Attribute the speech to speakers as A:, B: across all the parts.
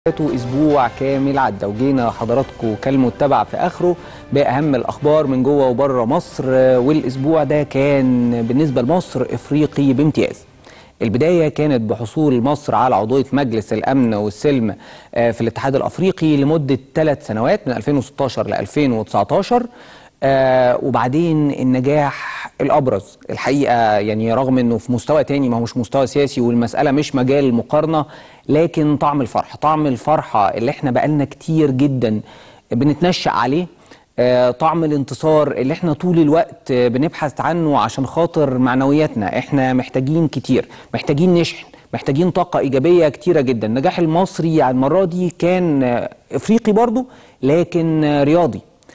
A: فاتوا اسبوع كامل عدى وجينا حضراتكم كالمتبع في اخره باهم الاخبار من جوه وبره مصر والاسبوع ده كان بالنسبه لمصر افريقي بامتياز. البدايه كانت بحصول مصر على عضويه مجلس الامن والسلم في الاتحاد الافريقي لمده ثلاث سنوات من 2016 ل 2019 آه وبعدين النجاح الابرز الحقيقه يعني رغم انه في مستوى تاني ما هوش مستوى سياسي والمساله مش مجال مقارنه لكن طعم الفرحه طعم الفرحه اللي احنا بقالنا كتير جدا بنتنشأ عليه آه طعم الانتصار اللي احنا طول الوقت بنبحث عنه عشان خاطر معنوياتنا احنا محتاجين كتير محتاجين نشحن محتاجين طاقة إيجابية كتيرة جدا النجاح المصري على المرة دي كان إفريقي برضو لكن رياضي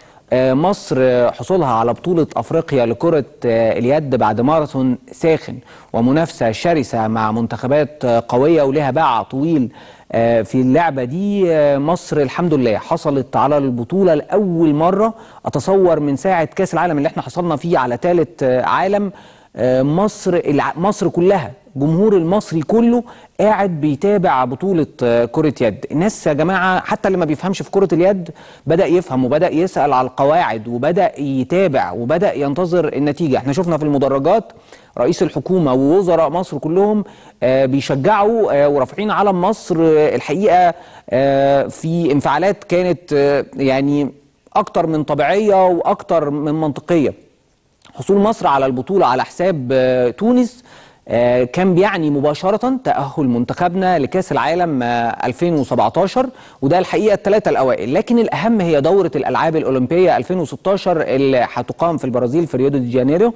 A: مصر حصولها على بطولة أفريقيا لكرة اليد بعد ماراثون ساخن ومنافسة شرسة مع منتخبات قوية ولها باع طويل في اللعبة دي مصر الحمد لله حصلت على البطولة لأول مرة أتصور من ساعة كاس العالم اللي احنا حصلنا فيه على ثالث عالم مصر مصر كلها الجمهور المصري كله قاعد بيتابع بطولة كرة يد الناس يا جماعة حتى اللي ما بيفهمش في كرة اليد بدأ يفهم وبدأ يسأل على القواعد وبدأ يتابع وبدأ ينتظر النتيجة احنا شفنا في المدرجات رئيس الحكومة ووزراء مصر كلهم بيشجعوا ورافعين علم مصر الحقيقة في انفعالات كانت يعني أكتر من طبيعية وأكتر من منطقية حصول مصر على البطولة على حساب تونس كان بيعني مباشرة تأهل منتخبنا لكأس العالم 2017 وده الحقيقة الثلاثة الأوائل لكن الأهم هي دورة الألعاب الأولمبية 2016 اللي هتقام في البرازيل في ريو دي جانيرو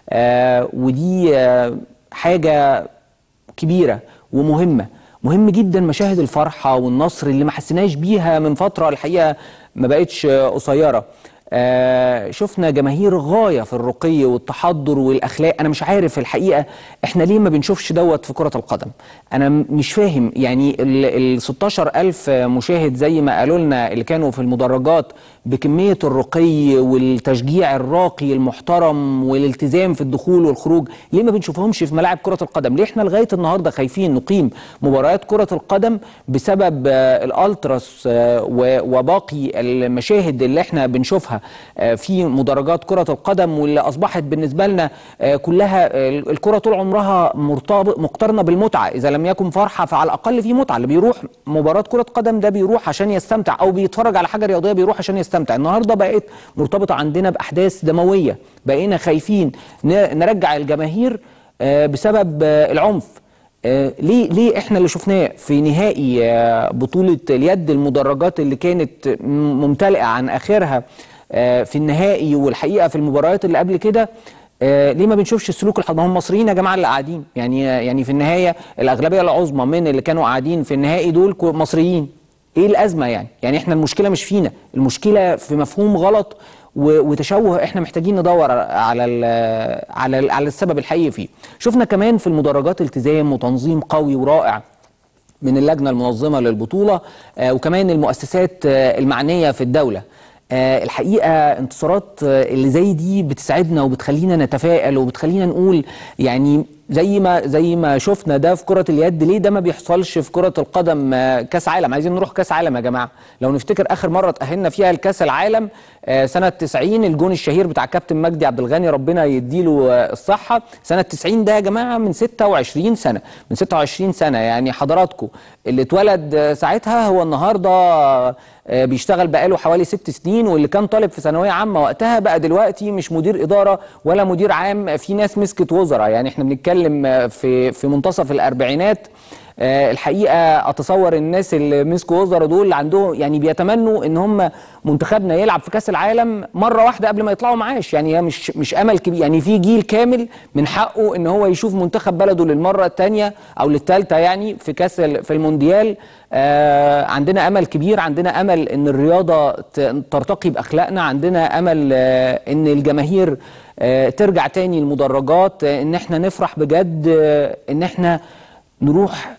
A: ودي حاجة كبيرة ومهمة مهم جدا مشاهد الفرحة والنصر اللي ما حسيناش بيها من فترة الحقيقة ما بقتش قصيرة آه شفنا جماهير غاية في الرقي والتحضر والأخلاق أنا مش عارف الحقيقة إحنا ليه ما بنشوفش دوت في كرة القدم أنا مش فاهم يعني ال 16 ألف مشاهد زي ما قالوا لنا اللي كانوا في المدرجات بكمية الرقي والتشجيع الراقي المحترم والالتزام في الدخول والخروج ليه ما بنشوفهمش في ملاعب كرة القدم ليه إحنا لغاية النهاردة خايفين نقيم مباريات كرة القدم بسبب آه الألتراس آه وباقي المشاهد اللي إحنا بنشوفها في مدرجات كرة القدم واللي أصبحت بالنسبة لنا كلها الكرة طول عمرها مرتبط مقترنة بالمتعة إذا لم يكن فرحة فعلى الأقل في متعة اللي بيروح مباراة كرة قدم ده بيروح عشان يستمتع أو بيتفرج على حاجة رياضية بيروح عشان يستمتع النهاردة بقت مرتبطة عندنا بأحداث دموية بقينا خايفين نرجع الجماهير بسبب العنف آه ليه ليه احنا اللي شفناه في نهائي آه بطوله اليد المدرجات اللي كانت ممتلئه عن اخرها آه في النهائي والحقيقه في المباريات اللي قبل كده ليه ما بنشوفش السلوك الحضاري هم المصريين يا جماعه اللي قاعدين يعني يعني في النهايه الاغلبيه العظمى من اللي كانوا قاعدين في النهائي دول مصريين ايه الازمه يعني يعني احنا المشكله مش فينا المشكله في مفهوم غلط وتشوه احنا محتاجين ندور على ال على ال على السبب الحقيقي فيه شفنا كمان في المدرجات التزام وتنظيم قوي ورائع من اللجنه المنظمه للبطوله آه وكمان المؤسسات آه المعنيه في الدوله آه الحقيقه انتصارات اللي زي دي بتسعدنا وبتخلينا نتفائل وبتخلينا نقول يعني زي ما زي ما شفنا ده في كرة اليد ليه ده ما بيحصلش في كرة القدم كاس عالم عايزين نروح كاس عالم يا جماعة لو نفتكر آخر مرة تأهلنا فيها لكاس العالم سنة 90 الجون الشهير بتاع كابتن مجدي عبد الغني ربنا يديله الصحة سنة 90 ده يا جماعة من 26 سنة من 26 سنة يعني حضراتكم اللي اتولد ساعتها هو النهاردة بيشتغل بقاله حوالي ست سنين واللي كان طالب في ثانوية عامة وقتها بقى دلوقتي مش مدير إدارة ولا مدير عام في ناس مسكت وزراء يعني احنا بنتكلم في في منتصف الاربعينات أه الحقيقه اتصور الناس اللي مسكوا وزراء دول عندهم يعني بيتمنوا ان هم منتخبنا يلعب في كاس العالم مره واحده قبل ما يطلعوا معاش يعني هي مش مش امل كبير يعني في جيل كامل من حقه ان هو يشوف منتخب بلده للمره الثانيه او للثالثه يعني في كاس في المونديال آه عندنا امل كبير عندنا امل ان الرياضه ترتقي باخلاقنا عندنا امل آه ان الجماهير آه ترجع تاني المدرجات ان احنا نفرح بجد ان احنا نروح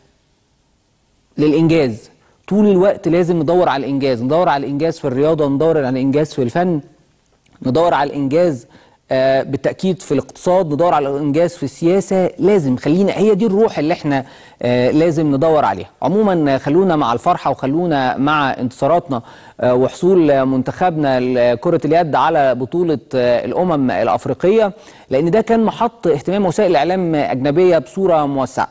A: للإنجاز طول الوقت لازم ندور على الإنجاز ندور على الإنجاز في الرياضة ندور على الإنجاز في الفن ندور على الإنجاز آه، بالتاكيد في الاقتصاد ندور على الانجاز في السياسه لازم خلينا هي دي الروح اللي احنا آه، لازم ندور عليها عموما آه، خلونا مع الفرحه وخلونا مع انتصاراتنا آه، وحصول منتخبنا لكره اليد على بطوله آه، الامم الافريقيه لان ده كان محط اهتمام وسائل اعلام اجنبيه بصوره موسعه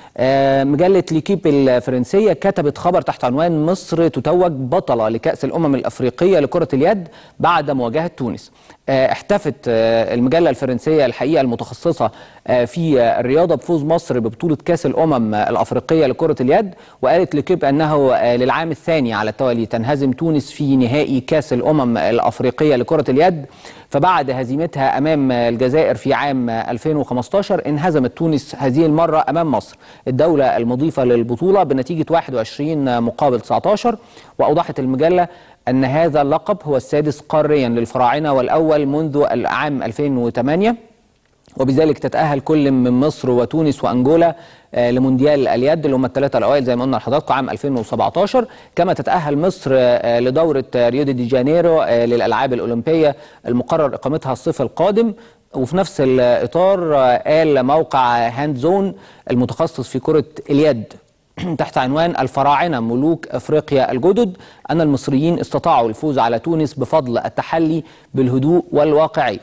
A: آه، مجلة ليكيب الفرنسية كتبت خبر تحت عنوان مصر تتوج بطلة لكأس الأمم الأفريقية لكرة اليد بعد مواجهة تونس آه، احتفت آه، المجلة الفرنسية الحقيقة المتخصصة آه، في آه، الرياضة بفوز مصر ببطولة كأس الأمم آه، الأفريقية لكرة اليد وقالت لكيب أنه آه، للعام الثاني على التوالي تنهزم تونس في نهائي كأس الأمم الأفريقية لكرة اليد فبعد هزيمتها أمام الجزائر في عام 2015 انهزمت تونس هذه المرة أمام مصر الدولة المضيفة للبطولة بنتيجة 21 مقابل 19 وأوضحت المجلة أن هذا اللقب هو السادس قاريا للفراعنة والأول منذ العام 2008 وبذلك تتأهل كل من مصر وتونس وأنجولا آه، لمونديال اليد اللي هم الثلاثة الأوائل زي ما قلنا لحضراتكم عام 2017 كما تتأهل مصر آه، لدورة آه، ريو دي جانيرو آه، للألعاب الأولمبية المقرر إقامتها الصيف القادم وفي نفس الإطار آه، قال موقع هاند زون المتخصص في كرة اليد تحت عنوان الفراعنة ملوك أفريقيا الجدد أن المصريين استطاعوا الفوز على تونس بفضل التحلي بالهدوء والواقعية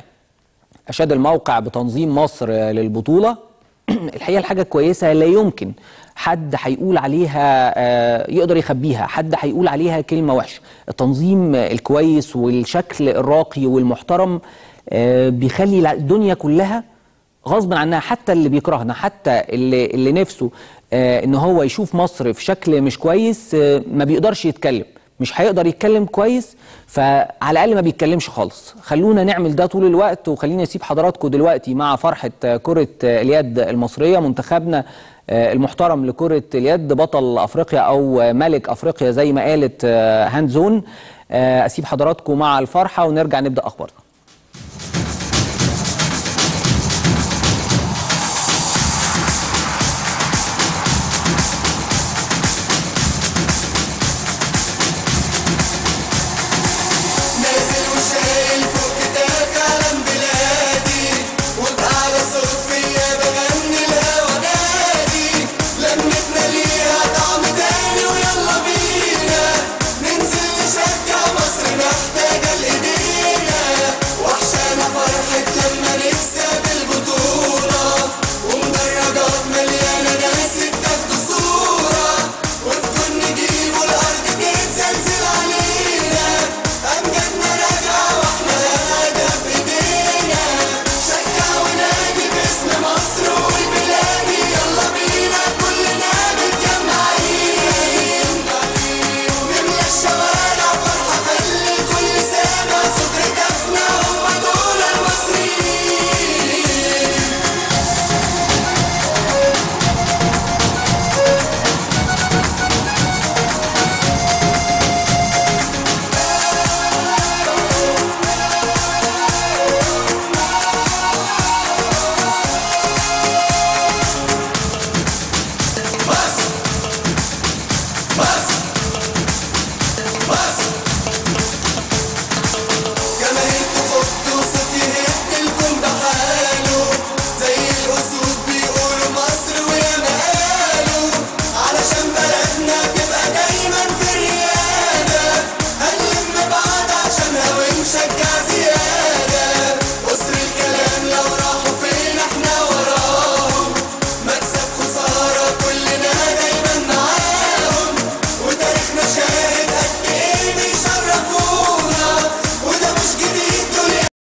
A: أشاد الموقع بتنظيم مصر للبطولة الحقيقة الحاجة كويسة لا يمكن حد هيقول عليها آه، يقدر يخبيها حد هيقول عليها كلمة وحشة التنظيم الكويس والشكل الراقي والمحترم آه، بيخلي الدنيا كلها غصب عنها حتى اللي بيكرهنا حتى اللي, اللي نفسه آه، ان هو يشوف مصر في شكل مش كويس آه، ما بيقدرش يتكلم مش هيقدر يتكلم كويس فعلى الاقل ما بيتكلمش خالص خلونا نعمل ده طول الوقت وخلينا نسيب حضراتكم دلوقتي مع فرحه آه، كره آه، اليد المصريه منتخبنا آه، المحترم لكره اليد بطل افريقيا او آه، ملك افريقيا زي ما قالت آه، هاند زون آه، اسيب حضراتكم مع الفرحه ونرجع نبدا اخبارنا